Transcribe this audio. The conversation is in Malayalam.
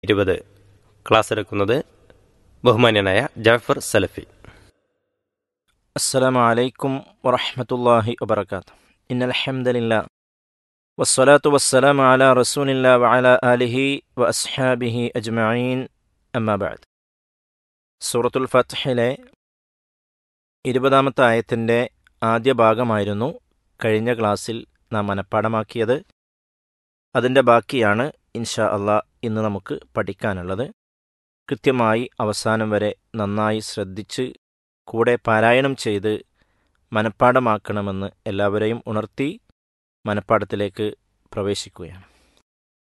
ഇരുപത് ക്ലാസ് എടുക്കുന്നത് ബഹുമാന്യനായ ജാഫർ സലഫി السلام عليكم ورحمة الله وبركاته إن الحمد لله والصلاة والسلام على رسول الله وعلى آله وأصحابه أجمعين أما بعد സൂറത്തുൽ ഫത്ഹിലെ ഇരുപതാമത്തെ ആയത്തിൻ്റെ ആദ്യ ഭാഗമായിരുന്നു കഴിഞ്ഞ ക്ലാസ്സിൽ നാം മനഃപ്പാടമാക്കിയത് അതിൻ്റെ ബാക്കിയാണ് ഇൻഷാ അള്ളാ ഇന്ന് നമുക്ക് പഠിക്കാനുള്ളത് കൃത്യമായി അവസാനം വരെ നന്നായി ശ്രദ്ധിച്ച് കൂടെ പാരായണം ചെയ്ത് മനഃപ്പാടമാക്കണമെന്ന് എല്ലാവരെയും ഉണർത്തി മനഃപ്പാടത്തിലേക്ക് പ്രവേശിക്കുകയാണ്